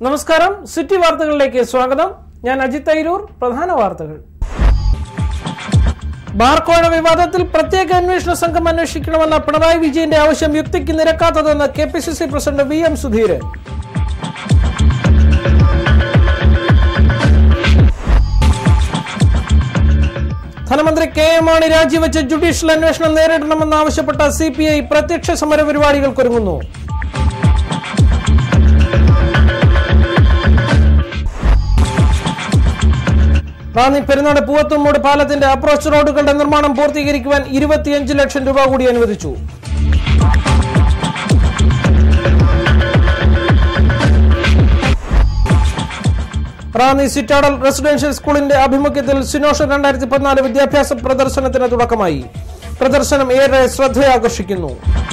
നമസ്കാരം സിറ്റി വാർത്തകളിലേക്ക് സ്വാഗതം ഞാൻ അജിത് തൈരൂർ പ്രധാന വാർത്തകൾ ബാർക്കോഴ വിവാദത്തിൽ പ്രത്യേക അന്വേഷണ സംഘം അന്വേഷിക്കണമെന്ന പിണറായി വിജയന്റെ ആവശ്യം യുക്തിക്ക് നിരക്കാത്തതെന്ന് K P C C president V M Sudheeran ധനമന്ത്രി കെ എം മാണി രാജിവെച്ച് ജുഡീഷ്യൽ അന്വേഷണം നേരിടണമെന്നാവശ്യപ്പെട്ട സി പി ഐ പ്രത്യക്ഷ സമര പരിപാടികൾക്കൊരുങ്ങുന്നു റാന്നി പെരുന്നാട് പൂവത്തുമൂട് പാലത്തിന്റെ അപ്രോച്ച് റോഡുകളുടെ നിർമ്മാണം പൂർത്തീകരിക്കുവാൻ ഇരുപത്തിയഞ്ച് ലക്ഷം രൂപ കൂടി അനുവദിച്ചു റാന്നി സിറ്റാഡൽ റെസിഡൻഷ്യൽ സ്കൂളിന്റെ ആഭിമുഖ്യത്തിൽ സിനോഷൻ രണ്ടായിരത്തി പതിനാല് വിദ്യാഭ്യാസ പ്രദർശനത്തിന് തുടക്കമായി പ്രദർശനം ഏറെ ശ്രദ്ധയാകർഷിക്കുന്നു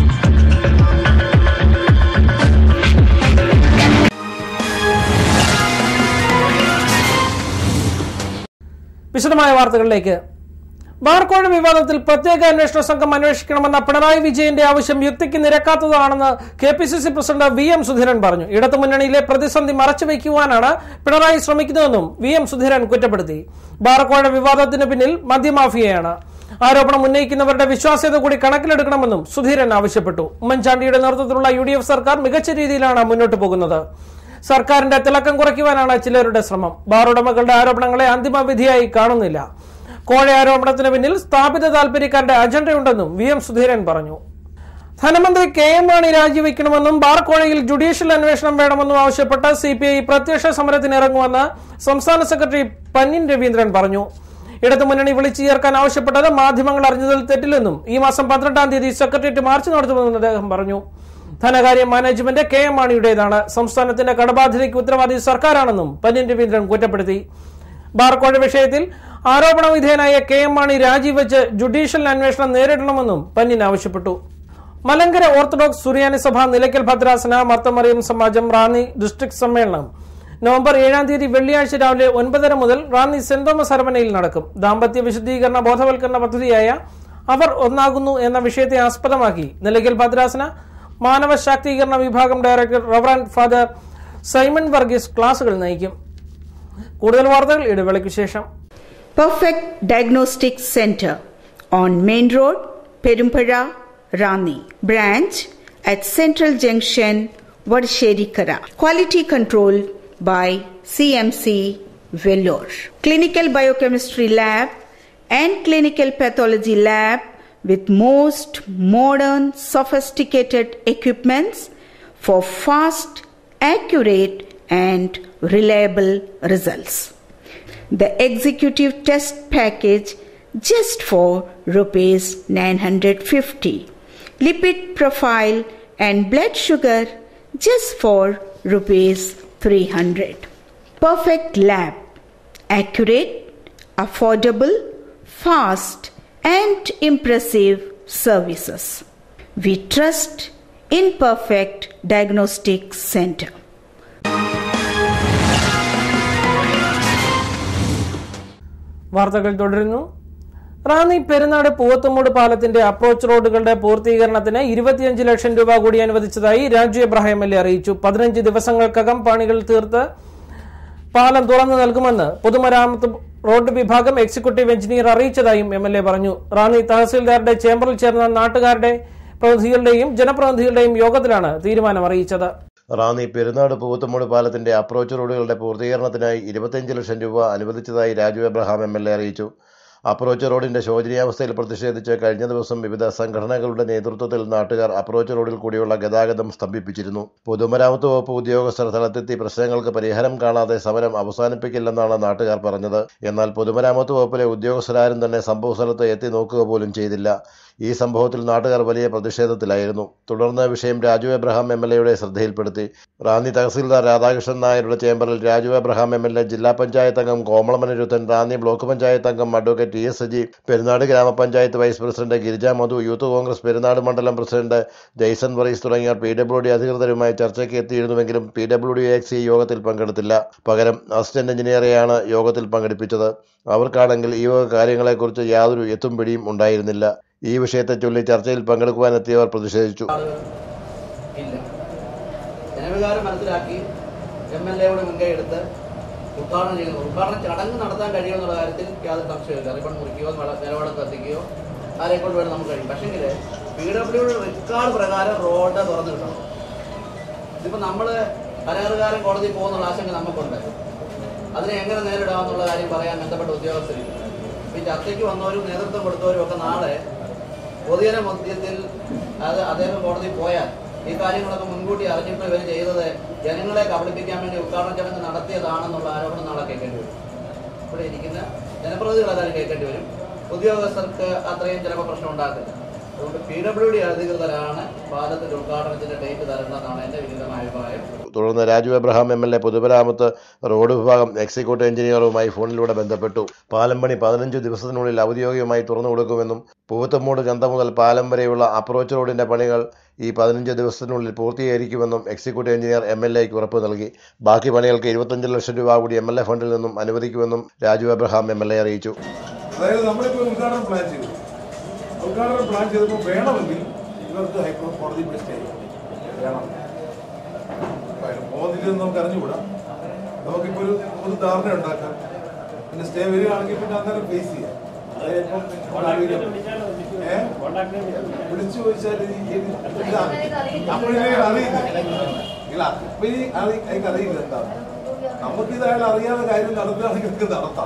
വിശദമായ വാർത്തകളിലേക്ക് ബാർക്കോഴ വിവാദത്തിൽ പ്രത്യേക അന്വേഷണ സംഘം അന്വേഷിക്കണമെന്ന പിണറായി വിജയന്റെ ആവശ്യം യുക്തിക്ക് നിരക്കാത്തതാണെന്ന് K P C C president V M Sudheeran പറഞ്ഞു ഇടതുമുന്നണിയിലെ പ്രതിസന്ധി മറച്ചുവെക്കുവാനാണ് പിണറായി ശ്രമിക്കുന്നതെന്നും വി എം സുധീരൻ കുറ്റപ്പെടുത്തി ബാർക്കോഴ വിവാദത്തിന് പിന്നിൽ മദ്യമാഫിയയാണ് ആരോപണം ഉന്നയിക്കുന്നവരുടെ വിശ്വാസ്യത കൂടി കണക്കിലെടുക്കണമെന്നും സുധീരൻ ആവശ്യപ്പെട്ടു ഉമ്മൻചാണ്ടിയുടെ നേതൃത്വത്തിലുള്ള യു ഡി എഫ് സർക്കാർ മികച്ച രീതിയിലാണ് മുന്നോട്ട് പോകുന്നത് സർക്കാരിന്റെ തിളക്കം കുറയ്ക്കുവാനാണ് ചിലരുടെ ശ്രമം ബാർ ഉടമകളുടെ ആരോപണങ്ങളെ അന്തിമ വിധിയായി കാണുന്നില്ല കോഴ ആരോപണത്തിന് പിന്നിൽ സ്ഥാപിത താൽപര്യക്കാരുടെ അജണ്ടയുണ്ടെന്നും വി എം സുധീരൻ പറഞ്ഞു ധനമന്ത്രി കെ എം മാണി രാജിവെക്കണമെന്നും ബാർ കോഴയിൽ ജുഡീഷ്യൽ അന്വേഷണം വേണമെന്നും ആവശ്യപ്പെട്ട് സി പി ഐ പ്രത്യക്ഷ സമരത്തിനിറങ്ങുമെന്ന് സംസ്ഥാന സെക്രട്ടറി പന്നിൻ രവീന്ദ്രൻ പറഞ്ഞു ഇടതുമുന്നണി വിളിച്ചു ചേർക്കാൻ ആവശ്യപ്പെട്ടത് മാധ്യമങ്ങൾ അറിഞ്ഞതിൽ തെറ്റില്ലെന്നും ഈ മാസം പന്ത്രണ്ടാം തീയതി സെക്രട്ടേറിയറ്റ് മാർച്ച് നടത്തുമെന്നും അദ്ദേഹം പറഞ്ഞു ധനകാര്യ മാനേജ്മെന്റ് കെ എം മാണിയുടേതാണ് സംസ്ഥാനത്തിന്റെ കടബാധ്യതയ്ക്ക് ഉത്തരവാദി സർക്കാരാണെന്നും പന്നിൻ രവീന്ദ്രൻ കുറ്റപ്പെടുത്തി ബാർക്കോഴ വിഷയത്തിൽ ആരോപണ വിധേയനായ കെ എം മാണി രാജിവെച്ച് ജുഡീഷ്യൽ അന്വേഷണം നേരിടണമെന്നും പന്നിൻ ആവശ്യപ്പെട്ടു മലങ്കര ഓർത്തഡോക്സ് സുറിയാനി സഭ നിലയ്ക്കൽ ഭദ്രാസന മർത്തമറിയം സമാജം റാന്നി ഡിസ്ട്രിക്ട് സമ്മേളനം നവംബർ ഏഴാം തീയതി വെള്ളിയാഴ്ച രാവിലെ ഒൻപതര മുതൽ റാന്നി സെന്റ് തോമസ് അരമനയിൽ നടക്കും ദാമ്പത്യ വിശദീകരണ ബോധവൽക്കരണ പദ്ധതിയായ അവർ ഒന്നാകുന്നു എന്ന വിഷയത്തെ ആസ്പദമാക്കി നിലയ്ക്കൽ ഭദ്രാസന മാനവ ശാക്തീകരണ വിഭാഗം director reverend father Simon Varghese ക്ലാസുകൾ നയിക്കും കൂടുതൽ വാർത്തകൾ ഇടവേളയ്ക്ക് ശേഷം Perfect Diagnostic Center on Main Road, Perumpara, Rani. Branch at Central Junction, Vadsheri-Kara. Quality control by CMC Vellore. Clinical Biochemistry Lab and Clinical Pathology Lab with most modern sophisticated equipments for fast, accurate and reliable results the executive test package just for rupees 950 lipid profile and blood sugar just for rupees 300 perfect lab accurate affordable fast and impressive services we trust in perfect diagnostic center വാർത്തകൾ തുടരുന്നു റാന്നി പെരുന്നാട് പൂവത്തുമൂട് പാലത്തിന്റെ approach റോഡുകളുടെ പൂർത്തീകരണത്തിന് ഇരുപത്തിയഞ്ച് ലക്ഷം രൂപ കൂടി അനുവദിച്ചതായി രാജു എബ്രാഹിം M L A അറിയിച്ചു പതിനഞ്ച് ദിവസങ്ങൾക്കകം പണികൾ തീർത്ത് പാലം തുറന്നു നൽകുമെന്ന് പൊതുമരാമത്ത് റോഡ് വിഭാഗം എക്സിക്യൂട്ടീവ് എഞ്ചിനീയർ അറിയിച്ചതായും എം എൽ എ പറഞ്ഞു റാന്നി തഹസീൽദാരുടെ ചേംബറിൽ ചേർന്ന നാട്ടുകാരുടെ പ്രതിനിധികളുടെയും ജനപ്രതിനിധികളുടെയും യോഗത്തിലാണ് തീരുമാനം അറിയിച്ചത് റാന്നി പെരുന്നാട് പൂവത്തുമൂട് പാലത്തിന്റെ അപ്രോച്ച് റോഡുകളുടെ പൂർത്തീകരണത്തിനായി ഇരുപത്തിയഞ്ച് ലക്ഷം രൂപ അനുവദിച്ചതായി Raju Abraham M L A അറിയിച്ചു അപ്രോച്ച് റോഡിന്റെ ശോചനീയാവസ്ഥയിൽ പ്രതിഷേധിച്ച് കഴിഞ്ഞ ദിവസം വിവിധ സംഘടനകളുടെ നേതൃത്വത്തിൽ നാട്ടുകാർ അപ്രോച്ച് റോഡിൽ കൂടിയുള്ള ഗതാഗതം സ്തംഭിപ്പിച്ചിരുന്നു പൊതുമരാമത്ത് വകുപ്പ് ഉദ്യോഗസ്ഥർ സ്ഥലത്തെത്തി പ്രശ്നങ്ങൾക്ക് പരിഹാരം കാണാതെ സമരം അവസാനിപ്പിക്കില്ലെന്നാണ് നാട്ടുകാർ പറഞ്ഞത് എന്നാൽ പൊതുമരാമത്ത് വകുപ്പിലെ ഉദ്യോഗസ്ഥരാരും തന്നെ സംഭവ സ്ഥലത്ത് എത്തി നോക്കുക പോലും ചെയ്തില്ല ഈ സംഭവത്തിൽ നാട്ടുകാർ വലിയ പ്രതിഷേധത്തിലായിരുന്നു തുടർന്ന് വിഷയം രാജു എബ്രഹാം എം എൽ എയുടെ ശ്രദ്ധയിൽപ്പെടുത്തി റാന്നി തഹസീൽദാർ രാധാകൃഷ്ണൻ നായരുടെ ചേംബറിൽ Raju Abraham M L A ജില്ലാ പഞ്ചായത്ത് അംഗം കോമളമനരുത്തൻ റാന്നി ബ്ലോക്ക് പഞ്ചായത്ത് അംഗം advocate T S Saji Perunad ഗ്രാമപഞ്ചായത്ത് വൈസ് പ്രസിഡന്റ് ഗിരിജ മധു യൂത്ത് കോൺഗ്രസ് പെരുന്നാട് മണ്ഡലം പ്രസിഡന്റ് ജയ്സൺ വറീസ് തുടങ്ങിയവർ പി ഡബ്ല്യു ഡി അധികൃതരുമായി ചർച്ചയ്ക്ക് എത്തിയിരുന്നുവെങ്കിലും പി ഡബ്ല്യു ഡി എക്സി യോഗത്തിൽ പങ്കെടുത്തില്ല പകരം അസിസ്റ്റന്റ് എഞ്ചിനീയറെയാണ് യോഗത്തിൽ പങ്കെടുപ്പിച്ചത് അവർക്കാണെങ്കിൽ ഈ വക കാര്യങ്ങളെക്കുറിച്ച് യാതൊരു എത്തും പിടിയും ഉണ്ടായിരുന്നില്ല ഈ വിഷയത്തെ ചൊല്ലി ചർച്ചയിൽ പങ്കെടുക്കുവാനെത്തിയവർ പ്രതിഷേധിച്ചു ഇല്ല ജനവികാരം മനസ്സിലാക്കി എം എൽ എയുടെ മുൻകൈ എടുത്ത് ഉദ്ഘാടനം ചെയ്യുന്നത് ഉദ്ഘാടന ചടങ്ങ് നടത്താൻ കഴിയുമെന്നുള്ള കാര്യത്തിൽ യാതൊരു സംശയമില്ല റിബൺ മുറിക്കുകയോ നില- നിലവിളക്ക് കത്തിക്കുകയോ ആരെ കൊണ്ട് വേണം നമുക്ക് കഴിയും പക്ഷേങ്കിൽ പി ഡബ്ല്യുടെ റെക്കോർഡ് പ്രകാരം റോഡ് തുറന്നു കിട്ടണം ഇതിപ്പോൾ നമ്മൾ കരാറുകാരൻ കോടതി പോകുന്നുള്ള ആശങ്ക നമുക്കുണ്ട് അതിനെ എങ്ങനെ നേരിടാമെന്നുള്ള കാര്യം പറയാൻ ബന്ധപ്പെട്ട ഉദ്യോഗസ്ഥരില്ല ഈ ചർച്ചയ്ക്ക് വന്നവരും നേതൃത്വം കൊടുത്തവരും ഒക്കെ നാളെ പൊതുജന മധ്യത്തിൽ അത് അദ്ദേഹം കോടതി പോയാൽ ഈ കാര്യങ്ങളൊക്കെ മുൻകൂട്ടി അറിഞ്ഞിട്ട് ഇവർ ചെയ്തത് ജനങ്ങളെ കബളിപ്പിക്കാൻ വേണ്ടി ഉദ്ഘാടന ചടങ്ങ് നടത്തിയതാണെന്നുള്ള ആരോപണം നാളെ കേൾക്കേണ്ടി വരും ഇവിടെ ഇരിക്കുന്ന ജനപ്രതിനിധികൾ അതായത് കേൾക്കേണ്ടി വരും ഉദ്യോഗസ്ഥർക്ക് അത്രയും ചിലപ്പോൾ പ്രശ്നം ഉണ്ടാക്കില്ല അതുകൊണ്ട് പി ഡബ്ല്യു ഡി അധികൃതരാണ് പാലത്തിന്റെ ഉദ്ഘാടനത്തിന്റെ ഡേറ്റ് തരേണ്ടതെന്നാണ് എന്റെ വിരുദ്ധമായ അഭിപ്രായം തുടർന്ന് Raju Abraham M L A പൊതുമരാമത്ത് റോഡ് വിഭാഗം എക്സിക്യൂട്ടീവ് എഞ്ചിനീയറുമായി ഫോണിലൂടെ ബന്ധപ്പെട്ടു പാലം പണി പതിനഞ്ച് ദിവസത്തിനുള്ളിൽ ഔദ്യോഗികമായി തുറന്നു കൊടുക്കുമെന്നും പൂവത്തമ്മൂട് ചന്ത മുതൽ പാലം വരെയുള്ള അപ്രോച്ച് റോഡിന്റെ പണികൾ ഈ പതിനഞ്ച് ദിവസത്തിനുള്ളിൽ പൂർത്തീകരിക്കുമെന്നും എക്സിക്യൂട്ടീവ് എഞ്ചിനീയർ എം എൽ എക്ക് ഉറപ്പ് നൽകി ബാക്കി പണികൾക്ക് ഇരുപത്തഞ്ച് ലക്ഷം രൂപ കൂടി എം എൽ എ ഫണ്ടിൽ നിന്നും അനുവദിക്കുമെന്നും Raju Abraham M L A അറിയിച്ചു അതായത് നമ്മളിപ്പോൾ ഉദ്ഘാടനം പ്ലാൻ ചെയ്തു ഉദ്ഘാടനം പ്ലാൻ ചെയ്തപ്പോൾ വേണമെങ്കിൽ ഇവർക്ക് ഹൈക്കോടതി പോയി സ്റ്റേ ചെയ്യാം. വേണം പോകുന്നില്ലെന്ന് നമുക്ക് അറിഞ്ഞുകൂടാ നമുക്കിപ്പോൾ ഒരു പൊതു ധാരണ ഉണ്ടാക്കാം പിന്നെ സ്റ്റേ വരികയാണെങ്കിൽ പിന്നെ അന്നേരം ഫേസ് ചെയ്യാം അതായത് ഇപ്പം ആരെങ്കിലും- ഏ? വിളിച്ചു ചോദിച്ചാൽ ഈ- ഈ- ഇല്ല. അപ്പോഴേ അറിയില്ല ഇല്ല അപ്പൊ ഈ അറി- എനിക്ക് അറിയില്ല എന്താ നമുക്കിത് അയാൾ അറിയാതെ കാര്യം നടത്തുകയാണെങ്കിൽ നമുക്ക് നടത്താം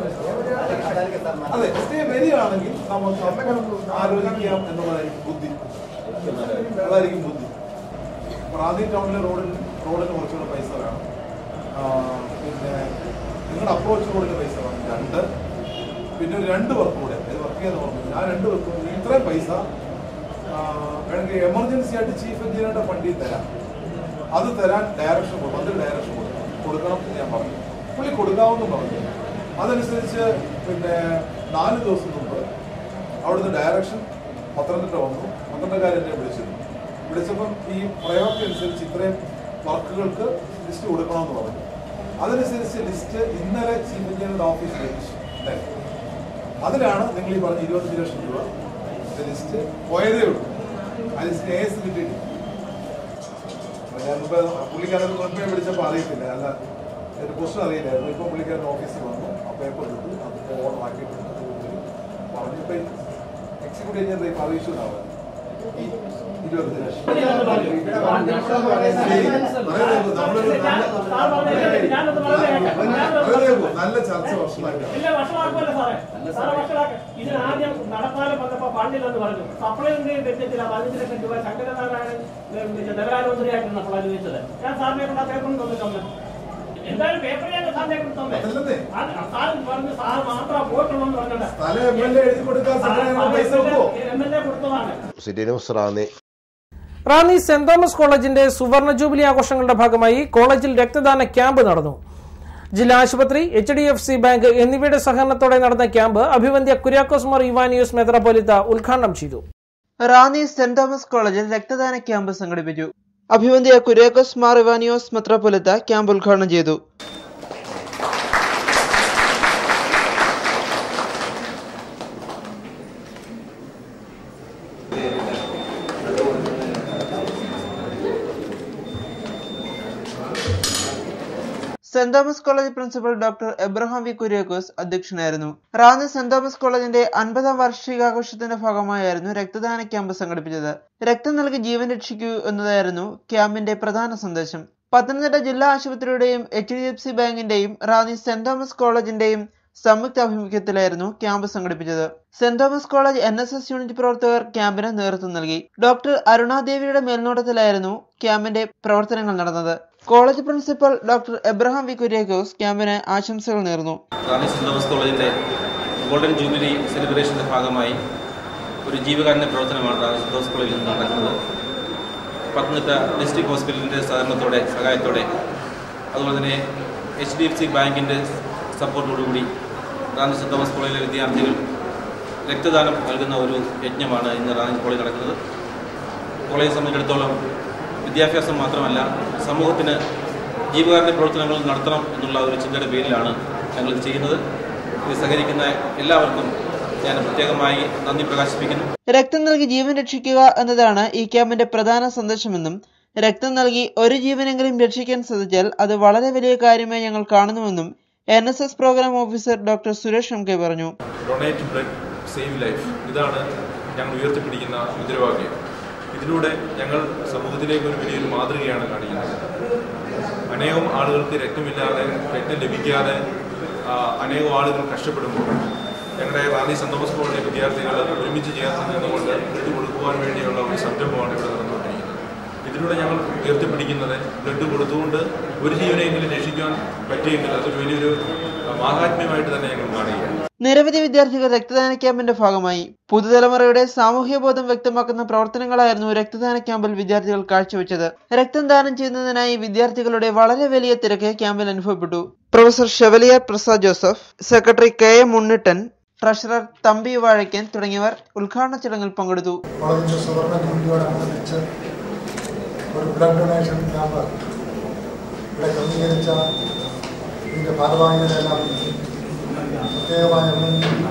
അതെ സ്റ്റേ വരികയാണെങ്കിൽ നമുക്ക് അപ്പം ആലോചിക്കാം എന്നുള്ളതായിരിക്കും ബുദ്ധി അതായിരിക്കും ബുദ്ധി റാന്നി ടൗണിലെ റോഡിൽ റോഡിന് കുറച്ചുകൂടെ പൈസ വേണം ആ, പിന്നെ നിങ്ങളുടെ അപ്രോച്ച് റോഡിന് പൈസ വേണം രണ്ട് പിന്നെ ഒരു രണ്ട് വർക്ക് കൂടെ ഇത് വർക്ക് ചെയ്യാൻ പറഞ്ഞു ആ രണ്ട് വർക്ക് കൂടെ ഇത്രയും പൈസ ആ, വേണമെങ്കിൽ എമർജൻസി ആയിട്ട് ചീഫ് എഞ്ചിനീയറുടെ ഫണ്ടിൽ തരാം അത് തരാൻ ഡയറക്ഷൻ കൊടുക്കും മന്ത്രി ഡയറക്ഷൻ കൊടുക്കണം കൊടുക്കണം എന്ന് ഞാൻ പറഞ്ഞു പുള്ളി കൊടുക്കാമെന്ന് പറഞ്ഞു അതനുസരിച്ച് പിന്നെ നാല് ദിവസം മുമ്പ് അവിടുന്ന് ഡയറക്ഷൻ പത്തനംതിട്ട വന്നു പത്തനംതിട്ടക്കാരെന്നെ വിളിച്ചിരുന്നു വിളിച്ചപ്പം ഈ പ്രയോറിറ്റി അനുസരിച്ച് ഇത്രയും വർക്കുകൾക്ക് ലിസ്റ്റ് കൊടുക്കണമെന്ന് പറഞ്ഞു അതനുസരിച്ച് ലിസ്റ്റ് ഇന്നലെ ചീഫ് എഞ്ചിനീയറുടെ ഓഫീസിൽ ലഭിച്ചു ഇന്നലെ. അതിലാണ് നിങ്ങൾ ഈ പറഞ്ഞ ഇരുപത്തഞ്ച് ലക്ഷം രൂപ ലിസ്റ്റ് പോയതേ ഉള്ളൂ ആ ലിസ്റ്റ് എ എസ് കിട്ടിയിട്ടില്ല അപ്പൊ ഞാൻ മുമ്പ് പുള്ളിക്കാരൻ മുൻപേ വിളിച്ചപ്പോൾ അറിയത്തില്ല അല്ല ഒരു ക്വസ്റ്റൻ അറിയില്ലായിരുന്നു ഇപ്പൊ പുള്ളിക്കാരൻ ഓഫീസിൽ വന്നു ആ പേപ്പർ എടുത്തു അത് ഓർഡർ ആക്കിയിട്ടുണ്ട് അത് കൊടുത്തു. പറഞ്ഞു ഇപ്പൊ എക്സിക്യൂട്ടീവ് എഞ്ചിനീയർ ഇപ്പൊ അറിയിച്ചു എന്നാണ് ഈ ഇരുപത്തഞ്ച് ലക്ഷം നമ്മളൊരു നല്ല ചർച്ച വർഷമായിട്ടാണ് ഇല്ല വർഷമാക്കുമല്ല സാറേ സാറേ വർഷമാക്ക ഇതിന് ആദ്യം നടപ്പാലം വന്നപ്പോ ഫണ്ടില്ലെന്ന് പറഞ്ഞു സപ്ലൈന്റെയും ബഡ്ജറ്റിൽ പതിനഞ്ച് ലക്ഷം രൂപ ശങ്കരനാരായണൻ ധനകാര്യമന്ത്രിയായിട്ടാണ് അപ്പോൾ അനുവദിച്ചത് ഞാൻ സാറിനെ കൊണ്ട് ആ പേപ്പർ തന്നിട്ടുണ്ട് എന്തായാലും പേപ്പർ ഞാൻ സാറിനെ കൊണ്ട് തന്നെ അതല്ലെന്നേ സാർ പറഞ്ഞു സാർ മാത്രം പോയിട്ടുള്ളൂ എന്ന് പറഞ്ഞത് സ്ഥലം എം എൽ എ എഴുതി കൊടുക്കാൻ സർക്കാർ പൈസ വെക്കുമോ എം എൽ എ കൊടുത്തതാണ് city news Ranni Ranni saint Thomas കോളേജിന്റെ സുവർണ ജൂബിലി ആഘോഷങ്ങളുടെ ഭാഗമായി കോളേജിൽ രക്തദാന ക്യാമ്പ് നടന്നു ജില്ലാ ആശുപത്രി H D F C bank എന്നിവയുടെ സഹകരണത്തോടെ നടന്ന ക്യാമ്പ് അഭിവന്ദ്യ കുര്യാക്കോസ് മാർ ഇവാനിയോസ് മെത്രാപ്പൊലിത്ത ഉദ്ഘാടനം ചെയ്തു റാന്നി സെന്റ് തോമസ് കോളേജിൽ രക്തദാന ക്യാമ്പ് സംഘടിപ്പിച്ചു അഭിവന്ധ്യ കുര്യാക്കോസ് മാർ ഇവാനിയോസ് മെത്രാപ്പൊലിത്ത ക്യാമ്പ് ഉദ്ഘാടനം ചെയ്തു saint Thomas college principal doctor Abraham V Kuriakose അധ്യക്ഷനായിരുന്നു റാന്നി സെന്റ് തോമസ് കോളേജിന്റെ അൻപതാം വാർഷികാഘോഷത്തിന്റെ ഭാഗമായായിരുന്നു രക്തദാന ക്യാമ്പ് സംഘടിപ്പിച്ചത് രക്തം നൽകി ജീവൻ രക്ഷിക്കൂ എന്നതായിരുന്നു ക്യാമ്പിന്റെ പ്രധാന സന്ദേശം പത്തനംതിട്ട ജില്ലാ ആശുപത്രിയുടെയും എച്ച് ഡി എഫ് സി ബാങ്കിന്റെയും റാന്നി സെന്റ് തോമസ് കോളേജിന്റെയും സംയുക്ത ആഭിമുഖ്യത്തിലായിരുന്നു ക്യാമ്പ് സംഘടിപ്പിച്ചത് saint Thomas college N S S unit പ്രവർത്തകർ ക്യാമ്പിന് നേതൃത്വം നൽകി ഡോക്ടർ അരുണാദേവിയുടെ മേൽനോട്ടത്തിലായിരുന്നു ക്യാമ്പിന്റെ പ്രവർത്തനങ്ങൾ നടന്നത് college principal doctor Abraham V Kuriakose ക്യാമ്പിന് ആശംസകൾ നേർന്നു റാന്നി സെൻറ് തോമസ് കോളേജിൻ്റെ ഗോൾഡൻ ജൂബിലി സെലിബ്രേഷൻ്റെ ഭാഗമായി ഒരു ജീവകാരുണ്യ പ്രവർത്തനമാണ് റാന്നി സെൻറ് തോമസ് കോളേജിൽ നിന്ന് നടക്കുന്നത് പത്തനംതിട്ട ഡിസ്ട്രിക്ട് ഹോസ്പിറ്റലിൻ്റെ സഹകരണത്തോടെ സഹായത്തോടെ അതുപോലെ തന്നെ എച്ച് ഡി എഫ് സി ബാങ്കിൻ്റെ സപ്പോർട്ടോടുകൂടി റാന്നി സെൻറ് തോമസ് കോളേജിലെ വിദ്യാർത്ഥികൾ രക്തദാനം നൽകുന്ന ഒരു യജ്ഞമാണ് ഇന്ന് റാന്നി കോളേജിൽ നടക്കുന്നത് കോളേജെ സംബന്ധിച്ചിടത്തോളം വിദ്യാഭ്യാസം മാത്രമല്ല സമൂഹത്തിന് ജീവകാരുണ്യ പ്രവർത്തനങ്ങൾ നടത്തണം എന്നുള്ള ഒരു ചിന്തയുടെ പേരിലാണ് ഞങ്ങൾ ഇത് ചെയ്യുന്നത് ഇത് സഹകരിക്കുന്ന എല്ലാവർക്കും ഞാൻ പ്രത്യേകമായി നന്ദി പ്രകാശിപ്പിക്കുന്നു രക്തം നൽകി ജീവൻ രക്ഷിക്കുക എന്നതാണ് ഈ ക്യാമ്പിന്റെ പ്രധാന സന്ദേശമെന്നും രക്തം നൽകി ഒരു ജീവനെങ്കിലും രക്ഷിക്കാൻ സാധിച്ചാൽ അത് വളരെ വലിയ കാര്യമായി ഞങ്ങൾ കാണുന്നുവെന്നും N S S programme officer doctor Suresh M K പറഞ്ഞു ഡൊണേറ്റ് ബ്ലഡ് സേവ് ലൈഫ് ഇതാണ് ഞങ്ങൾ ഉയർത്തിപ്പിടിക്കുന്ന മുദ്രാവാക്യം ഇതിലൂടെ ഞങ്ങൾ സമൂഹത്തിലേക്ക് ഒരു വലിയൊരു മാതൃകയാണ് കാണിക്കുന്നത് അനേകം ആളുകൾക്ക് രക്തമില്ലാതെ രക്തം ലഭിക്കാതെ ആ, അനേകം ആളുകൾ കഷ്ടപ്പെടുമ്പോൾ ഞങ്ങളുടെ റാന്നി സെന്റ് തോമസ് കോളേജിലെ വിദ്യാർത്ഥികൾ ഒരുമിച്ച് ചേർന്ന് നിന്നുകൊണ്ട് ബ്ലഡ് കൊടുക്കുവാൻ വേണ്ടിയുള്ള ഒരു സംരംഭമാണ് ഇവിടെ നടന്നുകൊണ്ടിരിക്കുന്നത് ഇതിലൂടെ ഞങ്ങൾ ഉയർത്തിപ്പിടിക്കുന്നത് ബ്ലഡ് കൊടുത്തുകൊണ്ട് ഒരു ജീവനെങ്കിലും രക്ഷിക്കാൻ പറ്റിയെങ്കിൽ അതൊരു വലിയൊരു ആ, മാഹാത്മ്യമായിട്ട് തന്നെ ഞങ്ങൾ കാണുകയാണ് നിരവധി വിദ്യാർത്ഥികൾ രക്തദാന ക്യാമ്പിന്റെ ഭാഗമായി പുതുതലമുറയുടെ സാമൂഹ്യബോധം വ്യക്തമാക്കുന്ന പ്രവർത്തനങ്ങളായിരുന്നു രക്തദാന ക്യാമ്പിൽ വിദ്യാർത്ഥികൾ കാഴ്ചവെച്ചത് രക്തം ദാനം ചെയ്യുന്നതിനായി വിദ്യാർത്ഥികളുടെ വളരെ വലിയ തിരക്ക് ക്യാമ്പിൽ അനുഭവപ്പെട്ടു professor chevalier Prasad Joseph secretary K M Unnittan treasurer Thampi Vazhakkan തുടങ്ങിയവർ ഉദ്ഘാടന ചടങ്ങിൽ പങ്കെടുത്തു കോളേജിൻ്റെ സുവർണ ജൂബിലിയോടനുബന്ധിച്ച് ഒരു ബ്ലഡ് ഡൊണേഷൻ ക്യാമ്പ് ഇവിടെ ക്രമീകരിച്ച ഇതിൻ്റെ ഭാരവാഹികളെല്ലാം പ്രത്യേകമായ അഭിനന്ദിക്കുന്നു.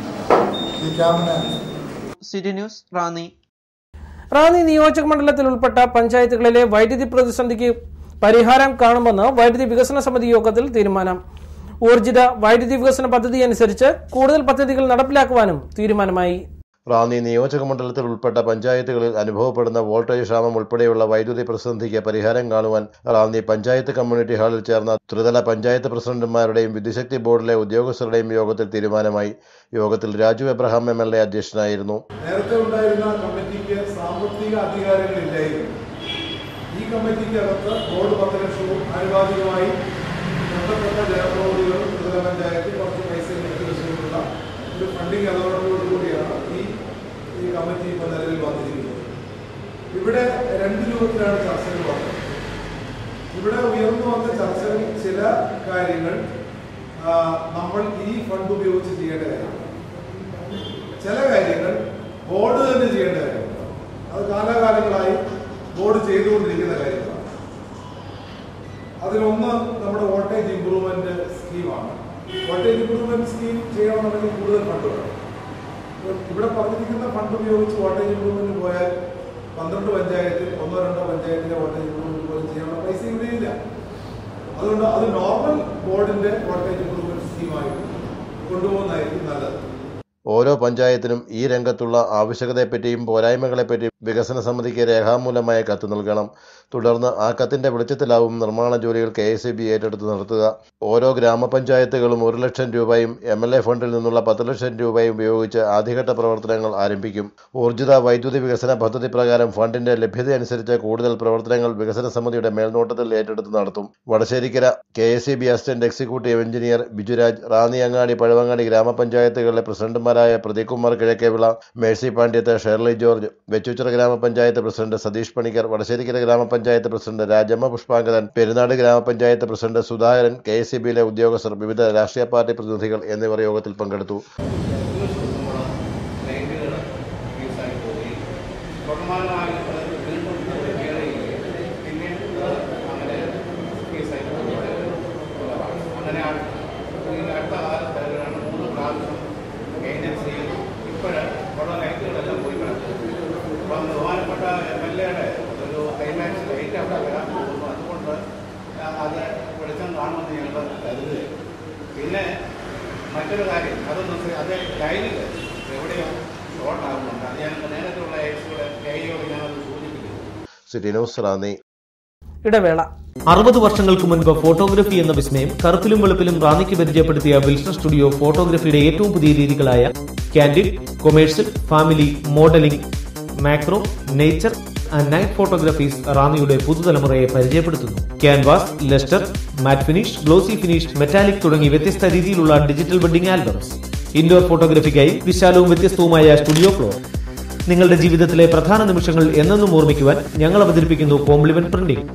ഈ ക്യാമ്പിന് സിറ്റി ന്യൂസ് റാന്നി റാന്നി നിയോജക മണ്ഡലത്തിൽ ഉൾപ്പെട്ട പഞ്ചായത്തുകളിലെ വൈദ്യുതി പ്രതിസന്ധിക്ക് പരിഹാരം കാണുമെന്ന് വൈദ്യുതി വികസന സമിതി യോഗത്തിൽ തീരുമാനം ഊർജിത വൈദ്യുതി വികസന പദ്ധതി അനുസരിച്ച് കൂടുതൽ പദ്ധതികൾ നടപ്പിലാക്കുവാനും തീരുമാനമായി റാന്നി നിയോജക മണ്ഡലത്തിൽ ഉൾപ്പെട്ട പഞ്ചായത്തുകളിൽ അനുഭവപ്പെടുന്ന വോൾട്ടേജ് ക്ഷാമം ഉൾപ്പെടെയുള്ള വൈദ്യുതി പ്രതിസന്ധിക്ക് പരിഹാരം കാണുവാൻ റാന്നി പഞ്ചായത്ത് കമ്മ്യൂണിറ്റി ഹാളിൽ ചേർന്ന ത്രിതല പഞ്ചായത്ത് പ്രസിഡന്റുമാരുടെയും വിദ്യുശക്തി ബോർഡിലെ ഉദ്യോഗസ്ഥരുടെയും യോഗത്തിൽ തീരുമാനമായി യോഗത്തിൽ Raju Abraham M L A അധ്യക്ഷനായിരുന്നു നേരത്തെ ഉണ്ടായിരുന്ന കമ്മിറ്റിക്ക് സാമ്പത്തിക അധികാരങ്ങളില്ലായിരുന്നു ഈ കമ്മിറ്റിക്ക് അകത്ത് ബോർഡ് പത്ത് ലക്ഷവും ആനുപാതികമായി ബന്ധപ്പെട്ട ജനപ്രതിനിധികളും ത്രിതല പഞ്ചായത്ത് കുറച്ച് പൈസ ലഭിച്ചുള്ള ഒരു ഫണ്ടിങ് അതോടൊപ്പം ഈ ഈ കമ്മിറ്റി ഇപ്പോൾ നിലവിൽ വന്നിരിക്കുന്നത് ഇവിടെ രണ്ട് രൂപത്തിലാണ് ചർച്ചകൾ വന്നത് ഇവിടെ ഉയർന്നു വന്ന ചർച്ചകളിൽ ചില കാര്യങ്ങൾ ആ, നമ്മൾ ഈ ഫണ്ട് ഉപയോഗിച്ച് ചെയ്യേണ്ട കാര്യമാണ് ചില കാര്യങ്ങൾ ബോർഡ് തന്നെ ചെയ്യേണ്ട കാര്യമാണ് അത് കാലാകാലങ്ങളായി ബോർഡ് ചെയ്തുകൊണ്ടിരിക്കുന്ന കാര്യങ്ങളാണ് അതിലൊന്ന് നമ്മുടെ വോൾട്ടേജ് ഇംപ്രൂവ്മെന്റ് സ്കീമാണ് വോൾട്ടേജ് ഇംപ്രൂവ്മെന്റ് സ്കീം ചെയ്യണമെന്നുണ്ടെങ്കിൽ കൂടുതൽ ഫണ്ട് വേണം ഇപ്പം ഇവിടെ പറഞ്ഞിരിക്കുന്ന ഫണ്ട് ഉപയോഗിച്ച് വോൾട്ടേജ് ഇംപ്രൂവ്മെന്റ് പോയാൽ പന്ത്രണ്ട് പഞ്ചായത്തിൽ ഒന്നോ രണ്ടോ പഞ്ചായത്തിലെ വോൾട്ടേജ് ഇംപ്രൂവ്മെന്റ് പോലും ചെയ്യാനുള്ള പൈസ ഇവിടെ ഇല്ല അതുകൊണ്ട് അത് നോർമൽ ബോർഡിന്റെ വോൾട്ടേജ് ഇംപ്രൂവ്മെന്റ് സ്കീമായിട്ട് കൊണ്ടുപോകുന്നതായിരിക്കും നല്ലത് ഓരോ പഞ്ചായത്തിനും ഈ രംഗത്തുള്ള ആവശ്യകതയെപ്പറ്റിയും പോരായ്മകളെപ്പറ്റിയും വികസന സമിതിക്ക് രേഖാമൂലമായ കത്ത് നൽകണം തുടർന്ന് ആ കത്തിന്റെ വെളിച്ചത്തിലാവും നിർമ്മാണ ജോലികൾ കെ എസ് ബി ഏറ്റെടുത്ത് നടത്തുക ഓരോ ഗ്രാമപഞ്ചായത്തുകളും ഒരു ലക്ഷം രൂപയും എം എൽ എ ഫണ്ടിൽ നിന്നുള്ള പത്ത് ലക്ഷം രൂപയും ഉപയോഗിച്ച് ആദ്യഘട്ട പ്രവർത്തനങ്ങൾ ആരംഭിക്കും ഊർജിത വൈദ്യുതി വികസന പദ്ധതി പ്രകാരം ഫണ്ടിന്റെ ലഭ്യതയനുസരിച്ച് കൂടുതൽ പ്രവർത്തനങ്ങൾ വികസന സമിതിയുടെ മേൽനോട്ടത്തിൽ ഏറ്റെടുത്ത് നടത്തും Vadasserikkara K S C B assistant executive engineer Bijuraj Ranniangadi Pazhavangadi ഗ്രാമപഞ്ചായത്തുകളിലെ പ്രസിഡന്റുമാരായ പ്രദീപ് കുമാർ കിഴക്കേവിള മേഴ്സി പാണ്ഡ്യത്ത് ഷേർലി ജോർജ് വെച്ചുച്ചിറ ഗ്രാമപഞ്ചായത്ത് പ്രസിഡന്റ് സതീഷ് പണിക്കർ വടശ്ശേരിക്കര ഗ്രാമപഞ്ചായത്ത് പ്രസിഡന്റ് രാജമ്മ പുഷ്പാങ്കരൻ പെരുന്നാട് ഗ്രാമപഞ്ചായത്ത് president Sudhakaran K S C ബിയിലെ ഉദ്യോഗസ്ഥർ വിവിധ രാഷ്ട്രീയ പാർട്ടി പ്രതിനിധികൾ എന്നിവർ യോഗത്തിൽ പങ്കെടുത്തു ലൈറ്റുകൾ ഫീസായി പോവുകയും തുടർമാനമായി അത് വീണ്ടും കേറുകയും പിന്നീട് അത് അങ്ങനെ ഫീസായി പോവുകയാണ് അങ്ങനെ ആ- ഈ അടുത്ത കാലത്ത് ഒരു രണ്ട് മൂന്ന് പ്രാവശ്യം മെയിൻ്റെനൻസ് ചെയ്തു ഇപ്പോൾ ഉള്ള ലൈറ്റുകളെല്ലാം പോയി കിടക്കും അപ്പം ബഹുമാനപ്പെട്ട എം എൽ എയുടെ ഒരു ക്ലൈമാക്സ് ലൈറ്റ് അവിടെ വരാൻ പോകുന്നു അതുകൊണ്ട് അത് വെളിച്ചം കാണുമെന്ന് ഞങ്ങൾ കരുതുകയും പിന്നെ മറ്റൊരു കാര്യം അതൊന്ന് ശ്ര- അത് ലൈനിൽ എവിടെയോ ഷോർട്ട് ആകുന്നുണ്ട് അത് ഞാൻ നേരത്തെയുള്ള എക്സുകളെ കൈയോട് ഞാനത് സൂചിപ്പിക്കുന്നു സിറ്റി ന്യൂസ് റാന്നി ഇടവേള അറുപത് വർഷങ്ങൾക്ക് മുൻപ് ഫോട്ടോഗ്രഫി എന്ന വിസ്മയം കറുപ്പിലും വെളുപ്പിലും റാന്നിക്ക് പരിചയപ്പെടുത്തിയ വിൽസൺ സ്റ്റുഡിയോ ഫോട്ടോഗ്രഫിയുടെ ഏറ്റവും പുതിയ രീതികളായ candid commercial family modelling macro nature and night photographies റാന്നിയുടെ പുതുതലമുറയെ പരിചയപ്പെടുത്തുന്നു canvas lustre matt finish glossy finish metallic തുടങ്ങി വ്യത്യസ്ത രീതിയിലുള്ള ഡിജിറ്റൽ വെഡിംഗ് ആൽബംസ് ഇൻഡോർ ഫോട്ടോഗ്രഫിക്കായി വിശാലവും വ്യത്യസ്തവുമായ സ്റ്റുഡിയോ ഫ്ലോർ നിങ്ങളുടെ ജീവിതത്തിലെ പ്രധാന നിമിഷങ്ങൾ എന്നെന്നും ഓർമ്മിക്കുവാൻ ഞങ്ങൾ അവതരിപ്പിക്കുന്നു കോംപ്ലിമെന്റ് പ്രിന്റിംഗ്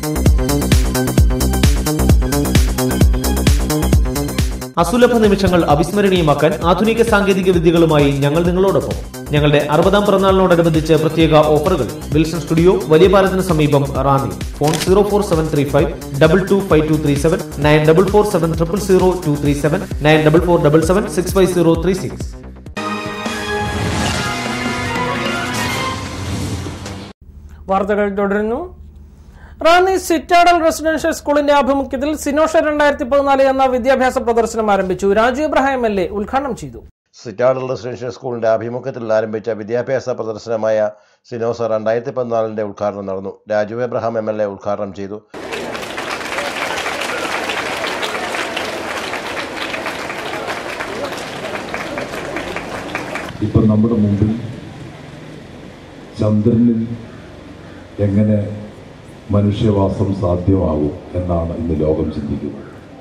അസുലഭ നിമിഷങ്ങൾ അവിസ്മരണീയമാക്കാൻ ആധുനിക സാങ്കേതിക വിദ്യകളുമായി ഞങ്ങൾ നിങ്ങളോടൊപ്പം ഞങ്ങളുടെ അറുപതാം പിറന്നാളിനോടനുബന്ധിച്ച് പ്രത്യേക ഓഫറുകൾ വിൽസൺ സ്റ്റുഡിയോ വലിയ പാലത്തിന് സമീപം Ranni phone zero four seven three five double two five two three seven nine double four seven triple zero two three seven nine double four double seven six five zero three six വാർത്തകൾ തുടരുന്നു Ranni Citadel residential സ്കൂളിന്റെ ആഭിമുഖ്യത്തിൽ സിനോഷ രണ്ടായിരത്തി പതിനാല് എന്ന വിദ്യാഭ്യാസ പ്രദർശനം ആരംഭിച്ചു രാജു ഇബ്രാഹിം എൽ എ ഉദ്ഘാടനം ചെയ്തു സിറ്റാഡൽ റെസിഡൻഷ്യൽ സ്കൂളിന്റെ ആഭിമുഖ്യത്തിൽ ആരംഭിച്ച വിദ്യാഭ്യാസ പ്രദർശനമായ സിനോസ രണ്ടായിരത്തി പതിനാലിന്റെ ഉദ്ഘാടനം നടന്നു Raju Abraham M L A ഉദ്ഘാടനം ചെയ്തു ഇപ്പം നമ്മുടെ മുമ്പിൽ ചന്ദ്രനിൽ എങ്ങനെ മനുഷ്യവാസം സാധ്യമാകും എന്നാണ് ഇന്ന് ലോകം ചിന്തിക്കുന്നത്